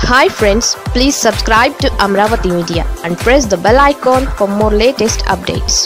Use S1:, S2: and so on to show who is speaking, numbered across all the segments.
S1: hi friends please subscribe to Amaravati media and press the bell icon for more latest updates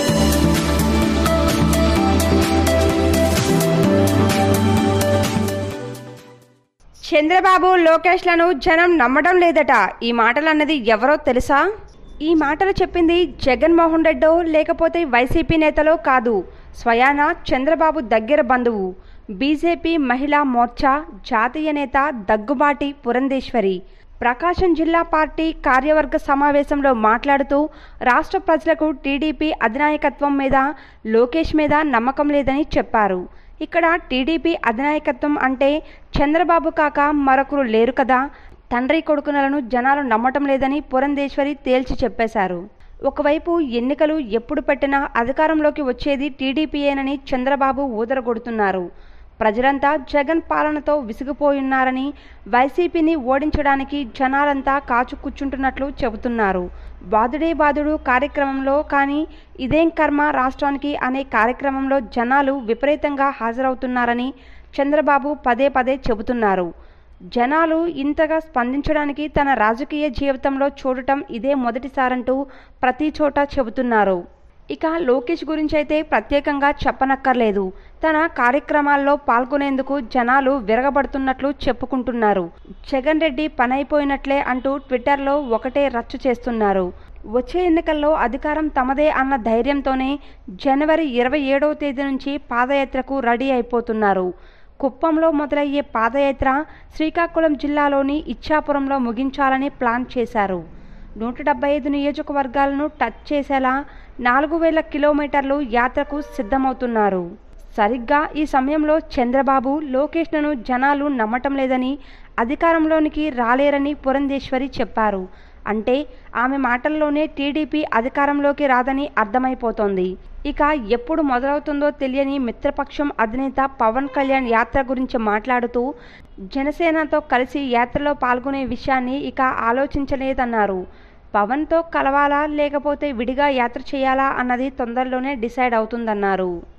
S2: Chandrababu లోకేష్లను జనం నమ్మడం లేదట ఈ మాటలు అన్నది ఎవరో తెలుసా ఈ మాటలు చెప్పింది జగన్మోహన్ రెడ్డో లేకపోతే వైసీపీ నేతలో కాదు స్వయాన చంద్రబాబు దగ్గర బంధువు బీజేపీ మహిళా మోర్చా జాతీయ నేత దగ్గుబాటి పురంధేశ్వరి ప్రకాశం జిల్లా పార్టీ కార్యవర్గ సమావేశంలో మాట్లాడుతూ రాష్ట్ర ప్రజలకు టీడీపీ అధినాయకత్వం మీద లోకేష్ మీద నమ్మకం లేదని చెప్పారు ఇక్కడ టీడీపీ అధినాయకత్వం అంటే చంద్రబాబు కాక మరొకరు లేరు కదా తండ్రి కొడుకునలను జనాలు నమ్మటం లేదని పురంధేశ్వరి తేల్చి చెప్పేశారు ఒకవైపు ఎన్నికలు ఎప్పుడు పెట్టినా అధికారంలోకి వచ్చేది టీడీపీయేనని చంద్రబాబు ఊదరగొడుతున్నారు ప్రజలంతా జగన్ పాలనతో విసిగిపోయున్నారని వైసీపీని ఓడించడానికి జనాలంతా కాచు కూర్చుంటున్నట్లు చెబుతున్నారు బాదుడే బాదుడు కార్యక్రమంలో కానీ ఇదేం కర్మ రాష్ట్రానికి అనే కార్యక్రమంలో జనాలు విపరీతంగా హాజరవుతున్నారని చంద్రబాబు పదే పదే చెబుతున్నారు జనాలు ఇంతగా స్పందించడానికి తన రాజకీయ జీవితంలో చూడటం ఇదే మొదటిసారంటూ ప్రతి చోట చెబుతున్నారు ఇక లోకేష్ గురించి అయితే ప్రత్యేకంగా చెప్పనక్కర్లేదు తన కార్యక్రమాల్లో పాల్గొనేందుకు జనాలు విరగబడుతున్నట్లు చెప్పుకుంటున్నారు జగన్ రెడ్డి పనైపోయినట్లే అంటూ ట్విట్టర్లో ఒకటే రచ్చు చేస్తున్నారు వచ్చే ఎన్నికల్లో అధికారం తమదే అన్న ధైర్యంతోనే జనవరి ఇరవై ఏడవ తేదీ నుంచి పాదయాత్రకు రెడీ అయిపోతున్నారు కుప్పంలో మొదలయ్యే పాదయాత్ర శ్రీకాకుళం జిల్లాలోని ఇచ్చాపురంలో ముగించాలని ప్లాన్ చేశారు నూట డెబ్బై ఐదు నియోజకవర్గాలను టచ్ చేసేలా నాలుగు వేల కిలోమీటర్లు యాత్రకు సిద్ధమవుతున్నారు సరిగ్గా ఈ సమయంలో చంద్రబాబు లోకేష్లను జనాలు నమ్మటం లేదని అధికారంలోనికి రాలేరని పురంధేశ్వరి చెప్పారు అంటే ఆమె మాటల్లోనే టీడీపీ అధికారంలోకి రాదని అర్థమైపోతోంది ఇక ఎప్పుడు మొదలవుతుందో తెలియని మిత్రపక్షం అధినేత పవన్ కళ్యాణ్ యాత్ర గురించి మాట్లాడుతూ జనసేనతో కలిసి యాత్రలో పాల్గొనే విషయాన్ని ఇక ఆలోచించలేదన్నారు పవన్తో కలవాలా లేకపోతే విడిగా యాత్ర చేయాలా అన్నది తొందరలోనే డిసైడ్ అవుతుందన్నారు